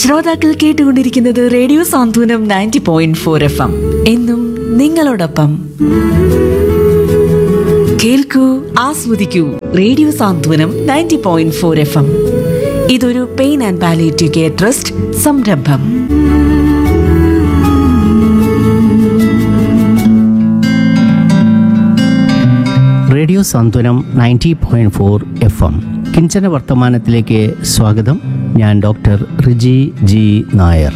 ശ്രോതാക്കൾ കേട്ടുകൊണ്ടിരിക്കുന്നത് radio Santhwanam ninety point four F M എന്നും നിങ്ങളോടൊപ്പം കേൾക്കൂ ആസ്വദിക്കൂ radio Santhwanam ninety point four F M ഇതൊരു pain and palliative care trust സംരംഭം radio Santhwanam ninety point four F M കിഞ്ചന വർത്തമാനത്തിലേക്ക് സ്വാഗതം ഞാൻ doctor Riji G Nair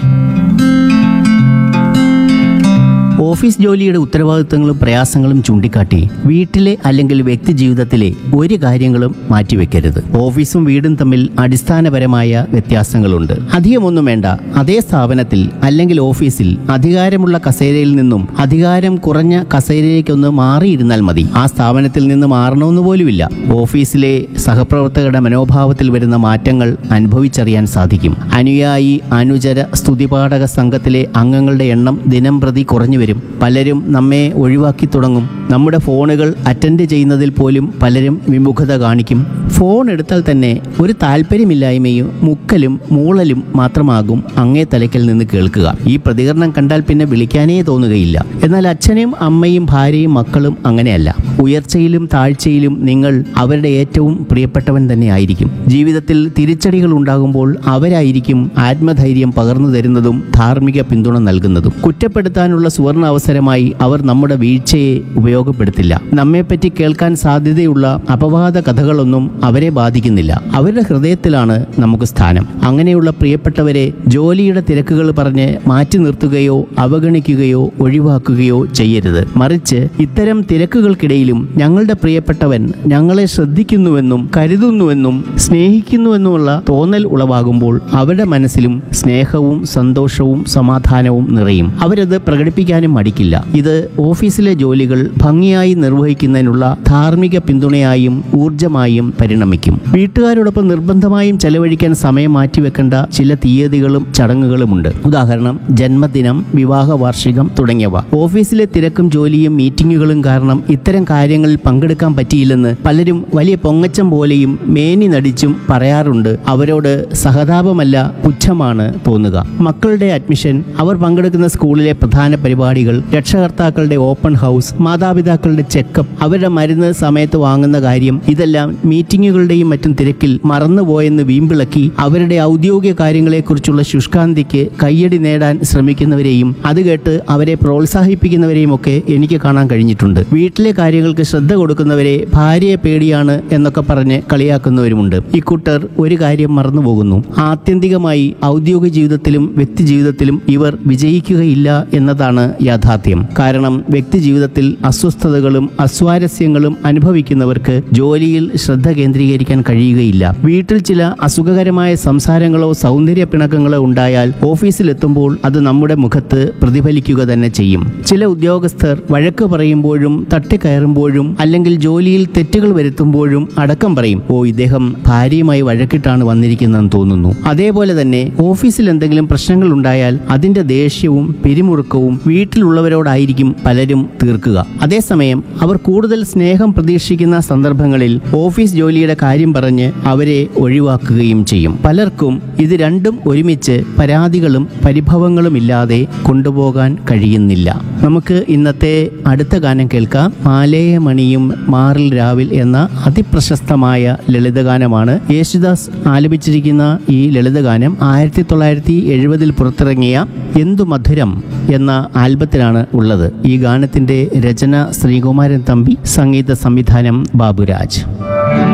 office ജോലിയുടെ ഉത്തരവാദിത്തങ്ങളും പ്രയാസങ്ങളും ചൂണ്ടിക്കാട്ടി വീട്ടിലെ അല്ലെങ്കിൽ വ്യക്തി ജീവിതത്തിലെ ഒരു കാര്യങ്ങളും മാറ്റിവെക്കരുത് ഓഫീസും വീടും തമ്മിൽ അടിസ്ഥാനപരമായ വ്യത്യാസങ്ങളുണ്ട് അധികമൊന്നും വേണ്ട അതേ സ്ഥാപനത്തിൽ അല്ലെങ്കിൽ ഓഫീസിൽ അധികാരമുള്ള കസേരയിൽ നിന്നും അധികാരം കുറഞ്ഞ കസേരയിലേക്കൊന്ന് മാറിയിരുന്നാൽ മതി ആ സ്ഥാപനത്തിൽ നിന്ന് മാറണമെന്ന് പോലുമില്ല ഓഫീസിലെ സഹപ്രവർത്തകരുടെ മനോഭാവത്തിൽ വരുന്ന മാറ്റങ്ങൾ അനുഭവിച്ചറിയാൻ സാധിക്കും അനുയായി അനുചര സ്തുതിപാഠക സംഘത്തിലെ അംഗങ്ങളുടെ എണ്ണം ദിനം പ്രതി കുറഞ്ഞു വരും പലരും നമ്മെ ഒഴിവാക്കി തുടങ്ങും നമ്മുടെ ഫോണുകൾ അറ്റൻഡ് ചെയ്യുന്നതിൽ പോലും പലരും വിമുഖത കാണിക്കും ഫോൺ എടുത്താൽ തന്നെ ഒരു താല്പര്യമില്ലായ്മയും മുക്കലും മൂളലും മാത്രമാകും അങ്ങേ തലയ്ക്കൽ നിന്ന് കേൾക്കുക ഈ പ്രതികരണം കണ്ടാൽ പിന്നെ വിളിക്കാനേ തോന്നുകയില്ല എന്നാൽ അച്ഛനും അമ്മയും ഭാര്യയും മക്കളും അങ്ങനെയല്ല ഉയർച്ചയിലും താഴ്ചയിലും നിങ്ങൾ അവരുടെ ഏറ്റവും പ്രിയപ്പെട്ടവൻ തന്നെ ആയിരിക്കും ജീവിതത്തിൽ തിരിച്ചടികൾ ഉണ്ടാകുമ്പോൾ അവരായിരിക്കും ആത്മധൈര്യം പകർന്നു തരുന്നതും ധാർമ്മിക പിന്തുണ നൽകുന്നതും കുറ്റപ്പെടുത്താനുള്ള സുവർണ അവസരമായി അവർ നമ്മുടെ വീഴ്ചയെ ഉപയോഗപ്പെടുത്തില്ല നമ്മെപ്പറ്റി കേൾക്കാൻ സാധ്യതയുള്ള അപവാദ കഥകളൊന്നും അവരെ ബാധിക്കുന്നില്ല അവരുടെ ഹൃദയത്തിലാണ് നമുക്ക് സ്ഥാനം അങ്ങനെയുള്ള പ്രിയപ്പെട്ടവരെ ജോലിയുടെ തിരക്കുകൾ പറഞ്ഞ് മാറ്റി നിർത്തുകയോ അവഗണിക്കുകയോ ഒഴിവാക്കുകയോ ചെയ്യരുത് മറിച്ച് ഇത്തരം തിരക്കുകൾക്കിടയിലും ഞങ്ങളുടെ പ്രിയപ്പെട്ടവൻ ഞങ്ങളെ ശ്രദ്ധിക്കുന്നുവെന്നും കരുതുന്നുവെന്നും സ്നേഹിക്കുന്നുവെന്നുമുള്ള തോന്നൽ ഉളവാകുമ്പോൾ അവരുടെ മനസ്സിലും സ്നേഹവും സന്തോഷവും സമാധാനവും നിറയും അവരത് പ്രകടിപ്പിക്കാനും മടിക്കില്ല ഇത് ഓഫീസിലെ ജോലികൾ ഭംഗിയായി നിർവഹിക്കുന്നതിനുള്ള ധാർമ്മിക പിന്തുണയായും ഊർജമായും പരിണമിക്കും വീട്ടുകാരോടൊപ്പം നിർബന്ധമായും ചെലവഴിക്കാൻ സമയം മാറ്റിവെക്കേണ്ട ചില തീയതികളും ചടങ്ങുകളുമുണ്ട് ഉദാഹരണം ജന്മദിനം വിവാഹ വാർഷികം തുടങ്ങിയവ ഓഫീസിലെ തിരക്കും ജോലിയും മീറ്റിങ്ങുകളും കാരണം ഇത്തരം കാര്യങ്ങളിൽ പങ്കെടുക്കാൻ പറ്റിയില്ലെന്ന് പലരും വലിയ പൊങ്ങച്ചം പോലെയും മേനി നടിച്ചും പറയാറുണ്ട് അവരോട് സഹതാപമല്ല പുച്ഛമാണ് തോന്നുക മക്കളുടെ അഡ്മിഷൻ അവർ പങ്കെടുക്കുന്ന സ്കൂളിലെ പ്രധാന പരിപാടികൾ രക്ഷകർത്താക്കളുടെ ഓപ്പൺ ഹൗസ് മാതാപിതാക്കളുടെ ചെക്കപ്പ് അവരുടെ മരുന്ന് സമയത്ത് വാങ്ങുന്ന കാര്യം ഇതെല്ലാം മീറ്റിങ്ങുകളുടെയും മറ്റും തിരക്കിൽ മറന്നുപോയെന്ന് വീമ്പിളക്കി അവരുടെ ഔദ്യോഗിക കാര്യങ്ങളെക്കുറിച്ചുള്ള ശുഷ്കാന്തിക്ക് കയ്യടി നേടാൻ ശ്രമിക്കുന്നവരെയും അത് കേട്ട് അവരെ പ്രോത്സാഹിപ്പിക്കുന്നവരെയും ഒക്കെ എനിക്ക് കാണാൻ കഴിഞ്ഞിട്ടുണ്ട് വീട്ടിലെ കാര്യങ്ങൾക്ക് ശ്രദ്ധ കൊടുക്കുന്നവരെ ഭാര്യയെ പേടിയാണ് എന്നൊക്കെ പറഞ്ഞ് കളിയാക്കുന്നവരുമുണ്ട് ഇക്കൂട്ടർ ഒരു കാര്യം മറന്നുപോകുന്നു ആത്യന്തികമായി ഔദ്യോഗിക ജീവിതത്തിലും വ്യക്തി ജീവിതത്തിലും ഇവർ വിജയിക്കുകയില്ല എന്നതാണ് യാഥാർത്ഥ്യം കാരണം വ്യക്തി ജീവിതത്തിൽ അസ്വസ്ഥതകളും അസ്വാരസ്യങ്ങളും അനുഭവിക്കുന്നവർക്ക് ജോലിയിൽ ശ്രദ്ധ കേന്ദ്രീകരിക്കാൻ കഴിയുകയില്ല വീട്ടിൽ ചില അസുഖകരമായ സംസാരങ്ങളോ സൗന്ദര്യ പിണക്കങ്ങളോ ഉണ്ടായാൽ ഓഫീസിലെത്തുമ്പോൾ അത് നമ്മുടെ മുഖത്ത് പ്രതിഫലിക്കുക തന്നെ ചെയ്യും ചില ഉദ്യോഗസ്ഥർ വഴക്ക് പറയുമ്പോഴും തട്ടിക്കയറുമ്പോഴും അല്ലെങ്കിൽ ജോലിയിൽ തെറ്റുകൾ വരുത്തുമ്പോഴും അടക്കം പറയും ഓ ഇദ്ദേഹം ഭാര്യയുമായി വഴക്കിട്ടാണ് വന്നിരിക്കുന്നതെന്ന് തോന്നുന്നു അതേപോലെ തന്നെ ഓഫീസിൽ എന്തെങ്കിലും പ്രശ്നങ്ങൾ ഉണ്ടായാൽ അതിന്റെ ദേഷ്യവും പിരിമുറുക്കവും വീട്ടിലുള്ളവരോടായിരിക്കും പലരും തീർക്കുക അതേസമയം അവർ കൂടുതൽ സ്നേഹം പ്രതീക്ഷിക്കുന്ന സന്ദർഭങ്ങളിൽ ഓഫീസ് ജോലിയുടെ കാര്യം പറഞ്ഞ് അവരെ ഒഴിവാക്കുകയും ചെയ്യും പലർക്കും ഇത് രണ്ടും ഒരുമിച്ച് പരാതികളും പരിഭവങ്ങളും ഇല്ലാതെ കൊണ്ടുപോകാൻ കഴിയുന്നില്ല നമുക്ക് ഇന്നത്തെ അടുത്ത ഗാനം കേൾക്കാം മാലേയ മണിയും മാറിൽ രാവിൽ എന്ന അതിപ്രശസ്തമായ ലളിതഗാനമാണ് യേശുദാസ് ആലപിച്ചിരിക്കുന്ന ഈ ലളിതഗാനം ആയിരത്തി തൊള്ളായിരത്തി എഴുപതിൽ പുറത്തിറങ്ങിയ എന്തു മധുരം എന്ന ആൽബത്തിലാണ് ഉള്ളത് ഈ ഗാനത്തിന്റെ രചന ശ്രീകുമാരൻ തമ്പി സംഗീത സംവിധാനം ബാബുരാജ്